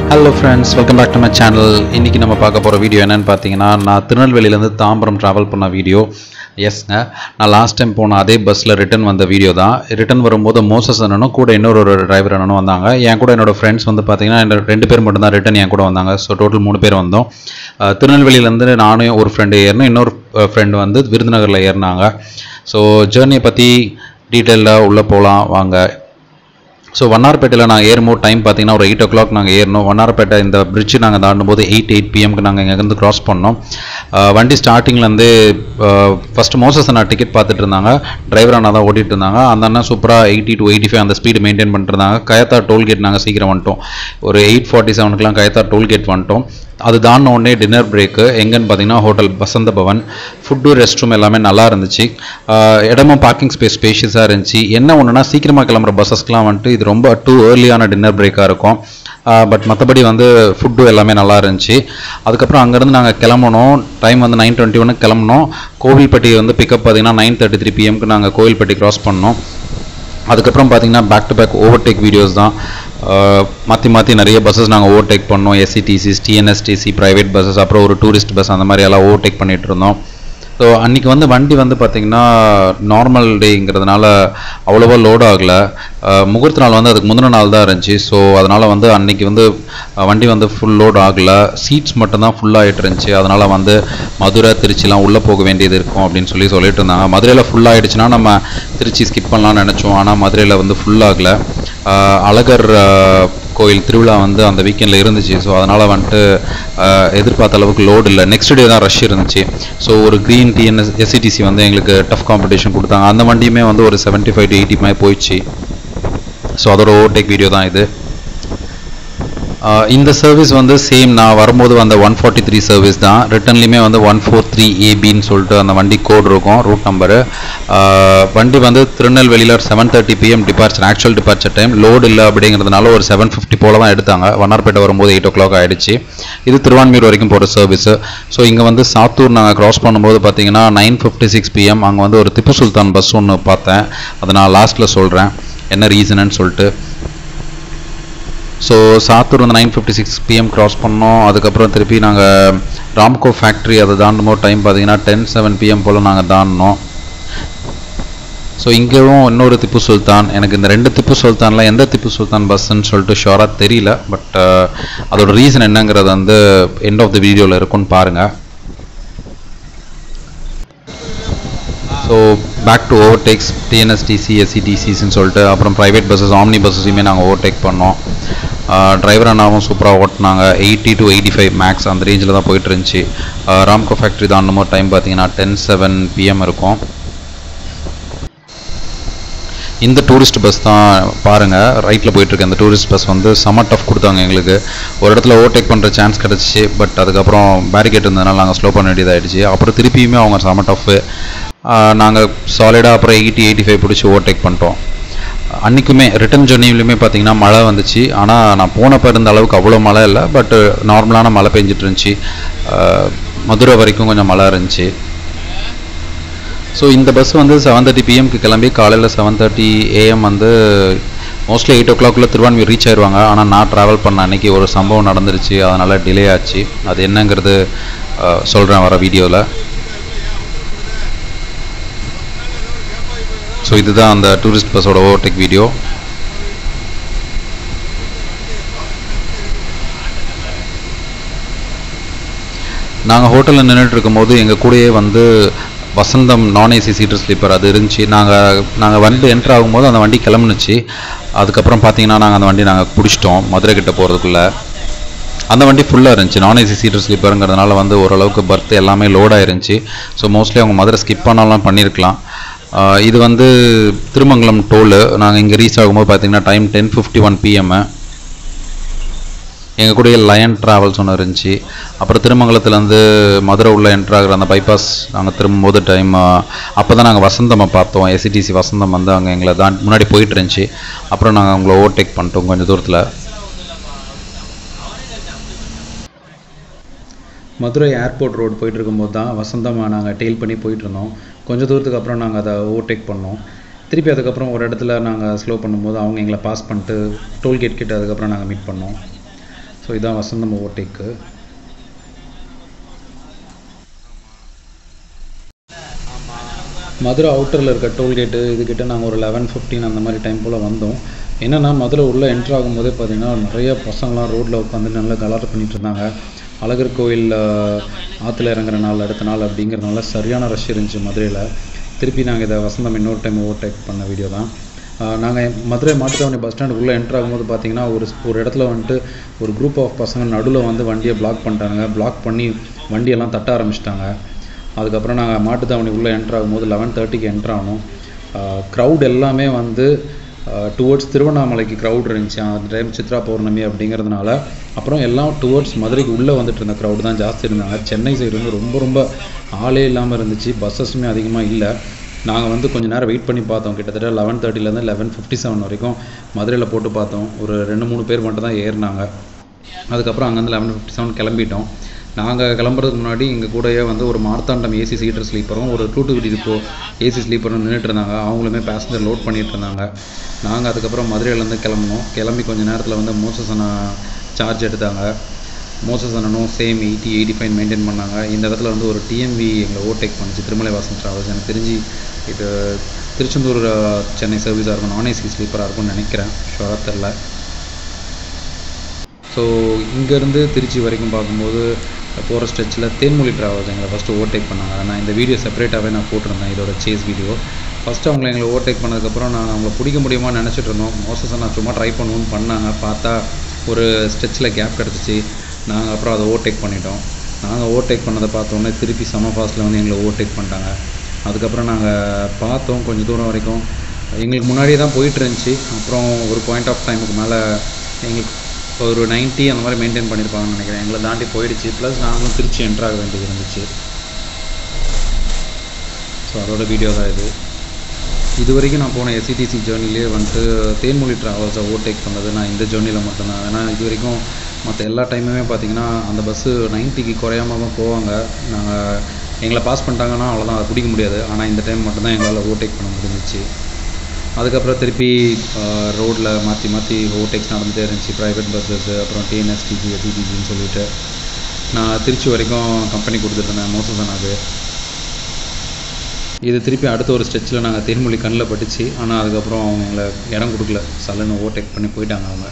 hello friends welcome back to my channel இன்றைக்கி நம்ம பார்க்க போகிற வீடியோ என்னன்னு பார்த்தீங்கன்னா நான் திருநெல்வேலியிலேருந்து தாம்பரம் ட்ராவல் பண்ண வீடியோ எஸ்ங்க நான் லாஸ்ட் டைம் போன அதே பஸ்ஸில் ரிட்டன் வந்த வீடியோ தான் ரிட்டன் வரும்போது மோசஸ் அண்ணனும் கூட இன்னொரு ஒரு டிரைவர் அண்ணனும் வந்தாங்க என் கூட என்னோட ஃப்ரெண்ட்ஸ் வந்து பார்த்தீங்கன்னா என்னோட ரெண்டு பேர் மட்டும்தான் ரிட்டன் என் கூட வந்தாங்க ஸோ டோட்டல் மூணு பேர் வந்தோம் அஹ் திருநெல்வேலியிலேருந்து நானும் ஒரு ஃப்ரெண்டு ஏறினோம் இன்னொரு ஃப்ரெண்டு வந்து விருதுநகரில் ஏறினாங்க ஸோ ஜேர்னியை பற்றி டீட்டெயிலாக உள்ளே போகலாம் வாங்க ஸோ வண்ணாரப்பேட்டையில் நாங்கள் ஏறும்போது டைம் பார்த்தீங்கன்னா ஒரு எயிட் ஓ கிளாக் நாங்கள் ஏறணும் வண்ணாரப்பேட்டை இந்த பிரிட்ஜ் நாங்கள் தாண்டும் போது எயிட் எயிட் பிஎம்க்கு நாங்கள் இங்கேருந்து கிராஸ் பண்ணோம் அஹ் வண்டி ஸ்டார்டிங்லேருந்து ஃபஸ்ட்டு மோசஸ் அண்ணா டிக்கெட் பார்த்துட்டு இருந்தாங்க டிரைவர் அண்ணா தான் ஓட்டிட்டு இருந்தாங்க அந்த அண்ணா சூப்பராக எயிட்டி டு எயிட்டி ஃபைவ் அந்த ஸ்பீடு மெயின்டைன் பண்ணிட்டு இருந்தாங்க கயத்தா டோல்கேட் நாங்கள் சீக்கிரம் வந்துட்டோம் ஒரு எயிட் ஃபார்ட்டி செவனுக்குலாம் கயத்தா டோல்கேட் வந்துட்டோம் அது தாண்டின உடனே டின்னர் பிரேக்கு எங்கன்னு பார்த்தீங்கன்னா ஹோட்டல் வசந்த பவன் ஃபுட்டு ரெஸ்ட் ரூம் எல்லாமே நல்லா இருந்துச்சு ஆஹ் இடமும் பார்க்கிங் ஸ்பேஸ் ஸ்பேஷியஸாக இருந்துச்சு என்ன ஒன்றுனா சீக்கிரமாக கிளம்புற பஸ்ஸஸ்க்குலாம் வந்துட்டு இது ரொம்ப டூ ஏர்லியான டின்னர் பிரேக்காக இருக்கும் பட் மற்றபடி வந்து ஃபுட்டு எல்லாமே நல்லா இருந்துச்சு அதுக்கப்புறம் அங்கேருந்து நாங்கள் கிளம்பணும் டைம் வந்து நைன் டுவெண்ட்டி ஒன்று கிளம்பணும் கோவில்பட்டி வந்து பிக்கப் பார்த்தீங்கன்னா நைன் தேர்ட்டி த்ரீ பிஎம்க்கு நாங்கள் கோவில்பட்டி கிராஸ் பண்ணோம் அதுக்கப்புறம் பார்த்தீங்கன்னா back to back overtake videos தான் மாற்றி மாற்றி நிறைய பஸ்ஸஸ் நாங்கள் ஓவர்டேக் பண்ணோம் எஸ்சிடிசிஸ் டிஎன்எஸ்டிசி ப்ரைவேட் பஸ்ஸஸ் அப்புறம் ஒரு டூரிஸ்ட் பஸ் அந்த மாதிரி எல்லாம் ஓவர்டேக் பண்ணிட்டு இருந்தோம் ஸோ அன்றைக்கி வந்து வண்டி வந்து பார்த்திங்கன்னா நார்மல் டேங்கிறதுனால அவ்வளோவா லோட் ஆகலை முகூர்த்த நாள் வந்து அதுக்கு முந்தின நாள் தான் இருந்துச்சு ஸோ அதனால் வந்து அன்னைக்கு வந்து அஹ், வண்டி வந்து ஃபுல் லோட் ஆகலை சீட்ஸ் மட்டும்தான் ஃபுல் ஆகிட்டு இருந்துச்சு அதனால் வந்து மதுரை திருச்சிலாம் உள்ளே போக வேண்டியது இருக்கும் அப்படின்னு சொல்லி சொல்லிட்டு இருந்தாங்க மதுரையில் ஃபுல் ஆகிடுச்சுன்னா நம்ம திருச்சி ஸ்கிப் பண்ணலாம்னு நினச்சோம் ஆனால் மதுரையில் வந்து ஃபுல் ஆகலை ஆஹ் அழகர் ஆஹ் கோயில் திருவிழா வந்து அந்த வீக்கெண்டில் இருந்துச்சு ஸோ அதனால் வந்துட்டு ஆஹ் எதிர்பார்த்த அளவுக்கு லோடு இல்லை நெக்ஸ்ட் டே தான் ரஷ் இருந்துச்சு ஸோ ஒரு க்ரீன் டிஎன்எஸ் எஸ்சிடிசி வந்து எங்களுக்கு டஃப் காம்படிஷன் கொடுத்தாங்க அந்த வண்டியுமே வந்து ஒரு செவன்ட்டி ஃபைவ் டு எயிட்டி மாதிரி போயிடுச்சு ஸோ அதோட ஓவர்டேக் வீடியோ தான் இது ஆஹ் இந்த சர்வீஸ் வந்து சேம் நான் வரும்போது வந்த ஒன் ஃபார்ட்டி த்ரீ சர்வீஸ் தான் ரிட்டர்ன்லையுமே வந்து ஒன் ஃபோர் த்ரீ ஏபின்னு சொல்லிட்டு அந்த வண்டி கோட் இருக்கும் ரூட் நம்பரு வண்டி வந்து திருநெல்வேலியில் seven thirty PM departure actual departure time load இல்லை அப்படிங்கிறதுனால ஒரு செவன் ஃபிஃப்டி போல தான் எடுத்தாங்க வண்ணார்பேட்டை வரும்போது எயிட் ஓ கிளாக் ஆயிடுச்சு இது திருவான்மீர் வரைக்கும் போகிற சர்வீஸு ஸோ இங்கே வந்து சாத்தூர் நாங்கள் கிராஸ் பண்ணும்போது பார்த்தீங்கன்னா நைன் ஃபிஃப்டி சிக்ஸ் பிஎம் அங்கே வந்து ஒரு திப்பு சுல்தான் பஸ் ஒன்று பார்த்தேன் அதை நான் லாஸ்ட்டில் சொல்கிறேன் என்ன ரீசனுன்னு சொல்லிட்டு ஸோ சாத்தூர் வந்து nine fifty six PM cross பண்ணோம் அதுக்கப்புறம் திருப்பி நாங்கள் ராம்கோ ஃபேக்ட்ரி அதை தாண்டும் போது டைம் பார்த்தீங்கன்னா டென் செவன் பிஎம் போல் நாங்கள் தாண்டினோம் ஸோ இங்கேயும் இன்னொரு திப்பு சுல்தான் எனக்கு இந்த ரெண்டு திப்பு சுல்தானில் எந்த திப்பு சுல்தான் பஸ்ஸுன்னு சொல்லிட்டு ஷோராக தெரியல பட் அதோட ரீசன் என்னங்கிறது வந்து எண்ட் ஆஃப் த வீடியோவில் இருக்கும்னு பாருங்கள் so back to overtakes TNSTC எஸ்சிடிசிஸ்ன்னு சொல்லிட்டு அப்புறம் ப்ரைவேட் பஸ்ஸஸ் ஆம்னி பஸ்ஸஸையுமே நாங்கள் ஓவர்டேக் பண்ணோம் டிரைவர் அண்ணாவும் சூப்பராக ஓட்டினாங்க eighty to eighty five max அந்த ரேஞ்சில் தான் போயிட்டு இருந்துச்சு ஆஹ் ராம்கோ ஃபேக்ட்ரி தாண்டும் போது டைம் பார்த்தீங்கன்னா டென் செவன் பிஎம் இருக்கும் இந்த டூரிஸ்ட் பஸ் தான் பாருங்கள் ரைட்டில் போயிட்டுருக்க இந்த டூரிஸ்ட் பஸ் வந்து செம டஃப் கொடுத்தாங்க எங்களுக்கு ஒரு இடத்துல ஓவர்டேக் பண்ணுற சான்ஸ் கிடச்சிச்சு பட் அதுக்கப்புறம் பேரிகேட் இருந்ததுனால நாங்கள் ஸ்லோ பண்ண வேண்டியதாகிடுச்சு அப்புறம் திருப்பியுமே அவங்க செம டஃப்பு நாங்கள் சாலிடாக அப்புறம் எயிட்டி எயிட்டி ஃபைவ் பிடிச்சி ஓவர்டேக் பண்ணிட்டோம் அன்றைக்குமே ரிட்டன் ஜெர்னிலையுமே பார்த்தீங்கன்னா மழை வந்துச்சு ஆனால் நான் போனப்போ இருந்த அளவுக்கு அவ்வளோ மழை இல்லை பட் நார்மலான மழை பெஞ்சிட்டு இருந்துச்சு ஆஹ் மதுரை வரைக்கும் கொஞ்சம் மழை இருந்துச்சு ஸோ இந்த பஸ் வந்து செவன் தேர்ட்டி பிஎம்க்கு கிளம்பி காலையில் செவன் தேர்ட்டி ஏஎம் வந்து மோஸ்ட்லி எயிட் ஓ கிளாக்குள்ளே திருவான்மீர் ரீச் ஆயிடுவாங்க ஆனால் நான் ட்ராவல் பண்ண அன்னைக்கு ஒரு சம்பவம் நடந்துருச்சு அதனால் டிலே ஆச்சு அது என்னங்கிறது சொல்கிறேன் வர வீடியோவில் ஸோ இதுதான் அந்த டூரிஸ்ட் பஸ்ஸோட ஓவர்டேக் வீடியோ நாங்கள் ஹோட்டலில் நின்றுட்டு இருக்கும்போது எங்கள் கூடயே வந்து வசந்தம் நான் ஏசி சீட்டர் ஸ்லீப்பர் அது இருந்துச்சு நாங்கள் நாங்கள் வண்டி என்ட்ரு ஆகும்போது அந்த வண்டி கிளம்புனுச்சு அதுக்கப்புறம் பார்த்தீங்கன்னா நாங்கள் அந்த வண்டி நாங்கள் பிடிச்சிட்டோம் மதுரை கிட்ட போகிறதுக்குள்ளே அந்த வண்டி ஃபுல்லாக இருந்துச்சு நான் ஏசி சீட்டர் ஸ்லீப்பருங்கிறதுனால வந்து ஓரளவுக்கு பர்த் எல்லாமே லோடாக இருந்துச்சு ஸோ மோஸ்ட்லி அவங்க மதுரை ஸ்கிப் பண்ணாலும் பண்ணியிருக்கலாம் ஆஹ் இது வந்து திருமங்கலம் டோலு நாங்கள் இங்கே ரீச் ஆகும்போது பார்த்தீங்கன்னா time ten fifty one PM எங்கள் கூடயே லயன் ட்ராவல்ஸ் ஒன்று இருந்துச்சு அப்புறம் திருமங்கலத்துலேருந்து மதுரை உள்ள என்ட்ரு ஆகிற அந்த பைபாஸ் நாங்கள் திரும்பும்போது டைம் அப்போ தான் நாங்கள் வசந்தமை பார்த்தோம் எஸ்சிடிசி வசந்தம் வந்து அங்கே எங்களை தான் முன்னாடி போயிட்டு இருந்துச்சு அப்புறம் நாங்கள் அவங்கள ஓவர்டேக் பண்ணிட்டோம் கொஞ்சம் தூரத்தில் மதுரை ஏர்போர்ட் ரோடு போயிட்டு இருக்கும்போது தான் வசந்தமாக நாங்கள் டெயில் பண்ணி போயிட்டு இருந்தோம் கொஞ்சம் தூரத்துக்கு அப்புறம் நாங்கள் அதை ஓவர்டேக் பண்ணோம் திருப்பி அதுக்கப்புறம் ஒரு இடத்துல நாங்கள் ஸ்லோ பண்ணும்போது அவங்க எங்களை பாஸ் பண்ணிட்டு டோல்கேட் கிட்ட அதுக்கப்புறம் நாங்கள் மீட் பண்ணோம் ஸோ இதான் வசந்தம் ஓவர்டேக்கு மதுரை அவுட்டரில் இருக்க டோல்கேட்டு இதுக்கிட்ட நாங்கள் ஒரு லெவன் ஃபிஃப்டீன் அந்த மாதிரி டைம் போல் வந்தோம் என்னென்னா மதுரை உள்ளே என்ட்ரு ஆகும்போதே பார்த்தீங்கன்னா நிறைய பசங்களாம் ரோட்டில் உட்காந்து நல்லா கலாட்டம் பண்ணிட்டு இருந்தாங்க அழகர் கோயில் ஆற்றுல இறங்குற நாள் அடுத்த நாள் அப்படிங்கிறதுனால சரியான ரஷ் இருந்துச்சு மதுரையில் திருப்பி நாங்கள் இதை வசந்தம் இன்னொரு டைம் ஓவர்டேக் பண்ண வீடியோ தான் நாங்கள் மதுரை மாட்டுத்தாவணி பஸ் ஸ்டாண்ட் உள்ளே என்ட்ரு ஆகும்போது பார்த்தீங்கன்னா ஒரு ஒரு இடத்துல வந்துட்டு ஒரு குரூப் ஆஃப் பசங்க நடுவில் வந்து வண்டியை பிளாக் பண்ணிட்டாங்க பிளாக் பண்ணி வண்டியெல்லாம் தட்ட ஆரம்பிச்சிட்டாங்க அதுக்கப்புறம் நாங்கள் மாட்டுத்தாவணி உள்ளே என்ட்ரு ஆகும்போது லெவன் தேர்ட்டிக்கு என்ட்ரு ஆனோம் க்ரௌட் எல்லாமே வந்து டுவர்ட்ஸ் திருவண்ணாமலைக்கு க்ரௌட் இருந்துச்சு அந்த டைம் சித்ரா பௌர்ணமி அப்படிங்கிறதுனால அப்புறம் எல்லாம் டுவர்ட்ஸ் மதுரைக்கு உள்ளே வந்துட்டு இருந்த க்ரௌட் தான் ஜாஸ்தி இருந்தாங்க சென்னை சைடு வந்து ரொம்ப ரொம்ப ஆளே இல்லாமல் இருந்துச்சு பஸ்ஸஸுமே அதிகமாக இல்லை நாங்கள் வந்து கொஞ்சம் நேரம் வெயிட் பண்ணி பார்த்தோம் கிட்டத்தட்ட லெவன் தேர்ட்டிலேருந்து லெவன் ஃபிஃப்டி செவன் வரைக்கும் மதுரையில் போட்டு பார்த்தோம் ஒரு ரெண்டு மூணு பேர் மட்டும் தான் ஏறினாங்க அதுக்கப்புறம் அங்கேருந்து லெவன் ஃபிஃப்டி செவன் கிளம்பிட்டோம் நாங்கள் கிளம்புறதுக்கு முன்னாடி எங்கள் கூடயே வந்து ஒரு மார்த்தாண்டம் ஏசி சீட்டர் ஸ்லீப்பரும் ஒரு டூ டூ டிப்போ ஏசி ஸ்லீப்பரும் நின்றுட்டு இருந்தாங்க அவங்களுமே பேசஞ்சர் லோட் பண்ணிட்டு இருந்தாங்க நாங்கள் அதுக்கப்புறம் மதுரையிலேருந்து கிளம்புனோம் கிளம்பி கொஞ்சம் நேரத்தில் வந்து மோசஸ் அண்ணா சார்ஜ் எடுத்தாங்க மோசஸ் அண்ணனும் same eighty eighty five maintain பண்ணாங்க இந்த இடத்துல வந்து ஒரு டிஎம்வி எங்களை ஓவர்டேக் பண்ணுச்சு திருமலை வாசன் ட்ராவல்ஸ் எனக்கு தெரிஞ்சு இது திருச்செந்தூர் சென்னை சர்வீஸாக இருக்கும் நான் ஏசி ஸ்லீப்பராக இருக்கும்னு நினைக்கிறேன் ஷுவராக தெரில ஸோ இங்கேருந்து திருச்சி வரைக்கும் பார்க்கும்போது போகிற ஸ்ட்ரெச்சில் தேன்மொழி ட்ராவல்ஸ் எங்களை ஃபஸ்ட்டு ஓவர்டேக் பண்ணாங்க நான் இந்த வீடியோ செப்பரேட்டாகவே நான் போட்டிருந்தேன் இதோட சேஸ் வீடியோ ஃபஸ்ட்டு அவங்கள எங்களை ஓவர்டேக் பண்ணதுக்கப்புறம் நான் அவங்கள பிடிக்க முடியுமான்னு நினச்சிட்டு இருந்தோம் மோசஸை நான் சும்மா ட்ரை பண்ணுவோன்னு பண்ணாங்க பார்த்தா ஒரு ஸ்ட்ரெச்சில் கேப் கிடச்சிச்சு நாங்கள் அப்புறம் அதை ஓவர்டேக் பண்ணிட்டோம் நாங்கள் ஓவர்டேக் பண்ணதை பார்த்தோன்னே திருப்பி செம ஃபாஸ்ட்டில் வந்து எங்களை ஓவர்டேக் பண்ணிட்டாங்க அதுக்கப்புறம் நாங்கள் பார்த்தோம் கொஞ்சம் தூரம் வரைக்கும் எங்களுக்கு முன்னாடியே தான் போயிட்டு இருந்துச்சு அப்புறம் ஒரு பாயிண்ட் ஆஃப் டைமுக்கு மேலே எங்களுக்கு ஒரு நைன்ட்டி அந்த மாதிரி மெயின்டைன் பண்ணியிருப்பாங்கன்னு நினைக்கிறேன் எங்களை தாண்டி போயிடுச்சு ப்ளஸ் நாங்களும் திருச்சி என்ட்ரு ஆக வேண்டியது இருந்துச்சு ஸோ அதோட வீடியோ தான் இது இது வரைக்கும் நான் போன எஸ்சிடிசி ஜேர்னிலே வந்துட்டு தேன்மொழி ட்ராவல்ஸை ஓவர்டேக் பண்ணது நான் இந்த ஜேர்னியில் மட்டும்தான் ஏன்னா இது வரைக்கும் மற்ற எல்லா டைமுமே பார்த்தீங்கன்னா அந்த பஸ்ஸு நைன்ட்டிக்கு குறையாம தான் போவாங்க நாங்கள் எங்களை பாஸ் பண்ணிட்டாங்கன்னா அவ்வளோதான் அதை பிடிக்க முடியாது ஆனால் இந்த டைம் மட்டும்தான் எங்களால் ஓவர்டேக் பண்ண முடிஞ்சிச்சு அதுக்கப்புறம் திருப்பி ரோட்டில் மாற்றி மாற்றி ஓவர்டேக்ஸ் நடந்துகிட்டே இருந்துச்சு ப்ரைவேட் பஸ்ஸஸ் அப்புறம் டிஎன்எஸ்டிஜி எஸ்சிடிஜின்னு சொல்லிட்டு நான் திருச்சி வரைக்கும் கம்பெனி கொடுத்துட்ருந்தேன் மோசசனாக்கு இது திருப்பி அடுத்த ஒரு ஸ்டெச்சில் நாங்கள் தேன்மொழி கண்ணில் பட்டுச்சு ஆனால் அதுக்கப்புறம் அவங்க எங்களை இடம் கொடுக்கல சல்லுன்னு ஓவர்டேக் பண்ணி போயிட்டாங்க அவங்க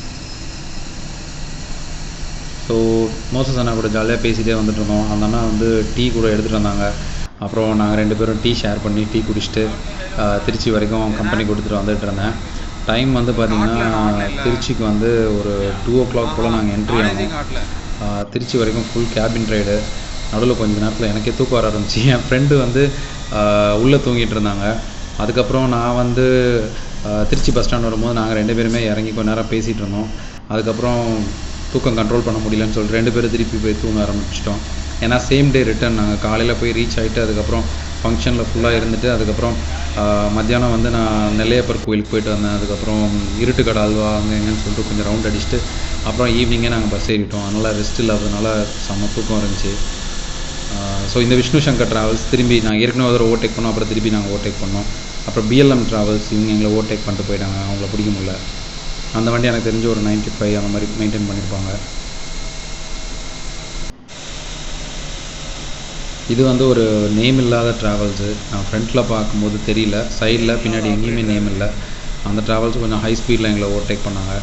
ஸோ மோசஸ் அண்ணா கூட ஜாலியாக பேசிகிட்டே வந்துட்டு இருந்தோம் அந்த அண்ணா வந்து டீ கூட எடுத்துகிட்டு வந்தாங்க அப்புறம் நாங்கள் ரெண்டு பேரும் டீ ஷேர் பண்ணி டீ குடிச்சிட்டு திருச்சி வரைக்கும் கம்பெனி கொடுத்துட்டு வந்துட்டு இருந்தேன் டைம் வந்து பார்த்திங்கன்னா திருச்சிக்கு வந்து ஒரு டூ ஓ கிளாக் போல் நாங்கள் என்ட்ரி ஆனோம் திருச்சி வரைக்கும் ஃபுல் கேபின் ரைடு நடுவில் கொஞ்ச நேரத்தில் எனக்கே தூக்கம் வர ஆரம்பிச்சு என் ஃப்ரெண்டு வந்து உள்ளே தூங்கிட்டு இருந்தாங்க அதுக்கப்புறம் நான் வந்து திருச்சி பஸ் ஸ்டாண்ட் வரும்போது நாங்கள் ரெண்டு பேருமே இறங்கி கொஞ்ச நேரம் பேசிகிட்டு இருந்தோம் அதுக்கப்புறம் தூக்கம் கண்ட்ரோல் பண்ண முடியலன்னு சொல்லிட்டு ரெண்டு பேரும் திருப்பி போய் தூங்க ஆரம்பிச்சிட்டோம் ஏன்னா சேம் டே ரிட்டர்ன் நாங்கள் காலையில் போய் ரீச் ஆகிட்டு அதுக்கப்புறம் ஃபங்க்ஷனில் ஃபுல்லாக இருந்துட்டு அதுக்கப்புறம் மத்தியானம் வந்து நான் நெல்லையப்பர் கோயிலுக்கு போயிட்டு வந்தேன் அதுக்கப்புறம் இருட்டுக்கடை அல்வா அங்கே எங்கேன்னு சொல்லிட்டு கொஞ்சம் ரவுண்ட் அடிச்சுட்டு அப்புறம் ஈவினிங்கே நாங்கள் பஸ் ஏறிட்டோம் அதனால் ரெஸ்ட் இல்லாததுனால செம்ம தூக்கம் இருந்துச்சு ஸோ இந்த விஷ்ணு சங்கர் ட்ராவல்ஸ் திரும்பி நாங்கள் ஏற்கனவே ஒரு ஓவர்டேக் பண்ணோம் அப்புறம் திருப்பி நாங்கள் ஓவர்டேக் பண்ணோம் அப்புறம் பிஎல்எம் ட்ராவல்ஸ் இவங்க எங்களை ஓவர்டேக் பண்ணிட்டு போயிட்டாங்க அவங்கள பிடிக்க முடியல அந்த வண்டி எனக்கு தெரிஞ்சு ஒரு நைன்ட்டி ஃபைவ் அந்த மாதிரி மெயின்டைன் பண்ணியிருப்பாங்க இது வந்து ஒரு நேம் இல்லாத ட்ராவல்ஸு நான் ஃப்ரண்ட்டில் பார்க்கும்போது தெரியல சைடில் பின்னாடி எங்கேயுமே நேம் இல்லை அந்த ட்ராவல்ஸ் கொஞ்சம் ஹை ஸ்பீடில் எங்களை ஓவர்டேக் பண்ணாங்க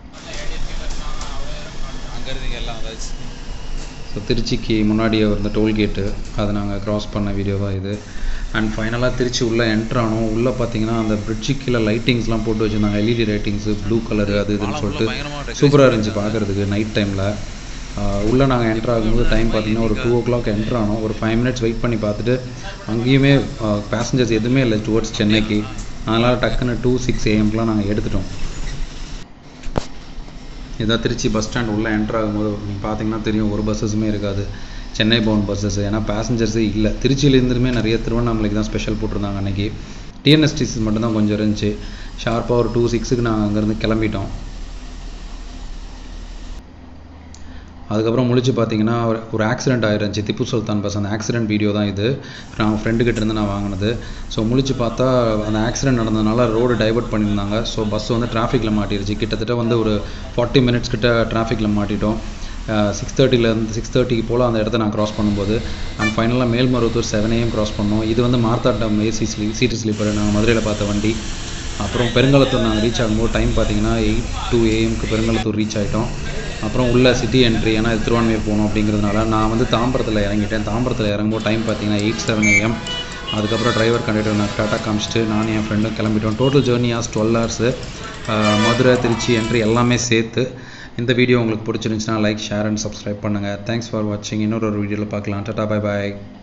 ஸோ திருச்சிக்கு முன்னாடி இருந்த டோல்கேட்டு அதை நாங்கள் க்ராஸ் பண்ண வீடியோ தான் இது அண்ட் ஃபைனலாக திருச்சி உள்ளே என்ட்ரு ஆனோம் உள்ளே பார்த்தீங்கன்னா அந்த பிரிட்ஜு கீழே லைட்டிங்ஸ்லாம் போட்டு வச்சுருந்தாங்க எல்இடி லைட்டிங்ஸு ப்ளூ கலரு அது இதுன்னு சொல்லிட்டு சூப்பராக இருந்துச்சு பார்க்குறதுக்கு நைட் டைமில் உள்ளே நாங்கள் என்ட்ரு ஆகும்போது டைம் பார்த்தீங்கன்னா ஒரு டூ ஓ கிளாக் என்ட்ரு ஆனோம் ஒரு ஃபைவ் மினிட்ஸ் வெயிட் பண்ணி பார்த்துட்டு அங்கேயுமே பேசஞ்சர்ஸ் எதுவுமே இல்லை டுவர்ட்ஸ் சென்னைக்கு அதனால் டக்குன்னு டூ சிக்ஸ் ஏஎம்க்குலாம் நாங்கள் எடுத்துட்டோம் இதான் திருச்சி பஸ் ஸ்டாண்ட் உள்ளே என்ட்ரு ஆகும்போது நீங்கள் பார்த்தீங்கன்னா தெரியும் ஒரு பஸ்ஸஸுமே இருக்காது சென்னை பவுன் பஸ்ஸஸ் ஏன்னா பேசஞ்சர்ஸே இல்லை திருச்சியிலேருந்துமே நிறைய திருவண்ணாமலைக்கு தான் ஸ்பெஷல் போட்டிருந்தாங்க அன்றைக்கி டிஎன்எஸ்டிசி மட்டும்தான் கொஞ்சம் இருந்துச்சு ஷார்ப்பாக ஒரு டூ சிக்ஸுக்கு நாங்கள் அங்கேருந்து கிளம்பிட்டோம் அதுக்கப்புறம் முழிச்சு பார்த்தீங்கன்னா ஒரு ஒரு ஆக்சிடென்ட் ஆயிருந்துச்சு திப்பு சுல்தான் பஸ் அந்த ஆக்சிடென்ட் வீடியோ தான் இது நான் ஃப்ரெண்டு கிட்ட இருந்து நான் வாங்கினது ஸோ முழிச்சு பார்த்தா அந்த ஆக்சிடென்ட் நடந்ததுனால ரோடு டைவர்ட் பண்ணியிருந்தாங்க ஸோ பஸ் வந்து டிராஃபிக்கில் மாட்டிருச்சு கிட்டத்தட்ட வந்து ஒரு ஃபார்ட்டி மினிட்ஸ் கிட்ட டிராஃபிக்கில் மாட்டிட்டோம் சிக்ஸ் தேர்ட்டிலேருந்து சிக்ஸ் தேர்ட்டிக்கு போல் அந்த இடத்த நான் க்ராஸ் பண்ணும்போது அண்ட் ஃபைனலாக மேல்மருவத்தூர் செவன் ஏஎம் க்ராஸ் பண்ணோம் இது வந்து மார்த்தாட்டம் ஏசி ஸ்லீ சிடி ஸ்லீப்பர் நாங்கள் மதுரையில் பார்த்த வண்டி அப்புறம் பெருங்கலத்தூர் நாங்கள் ரீச் ஆகும்போது டைம் பார்த்தீங்கன்னா எயிட் டூ ஏஎம்க்கு பெருங்கலத்தூர் ரீச் ஆகிட்டோம் அப்புறம் உள்ள சிட்டி என்ட்ரி ஏன்னா இது திருவான்மையூர் போகணும் அப்படிங்கிறதுனால நான் வந்து தாம்பரத்தில் இறங்கிட்டேன் தாம்பரத்தில் இறங்கும்போது டைம் பார்த்தீங்கன்னா எயிட் செவன் ஏஎம் அதுக்கப்புறம் டிரைவர் கண்டக்டர் நான் டாட்டா காமிச்சிட்டு நானும் என் ஃப்ரெண்டும் கிளம்பிட்டோம் total journey as twelve hours Madurai Trichy entry எல்லாமே சேர்த்து இந்த வீடியோ உங்களுக்கு பிடிச்சிருந்துச்சுன்னா லைக் ஷேர் அண்ட் சப்ஸ்கிரைப் பண்ணுங்கள் தேங்க்ஸ் ஃபார் வாட்சிங் இன்னொரு ஒரு வீடியோவில் பார்க்கலாம் டாட்டா பை பாய்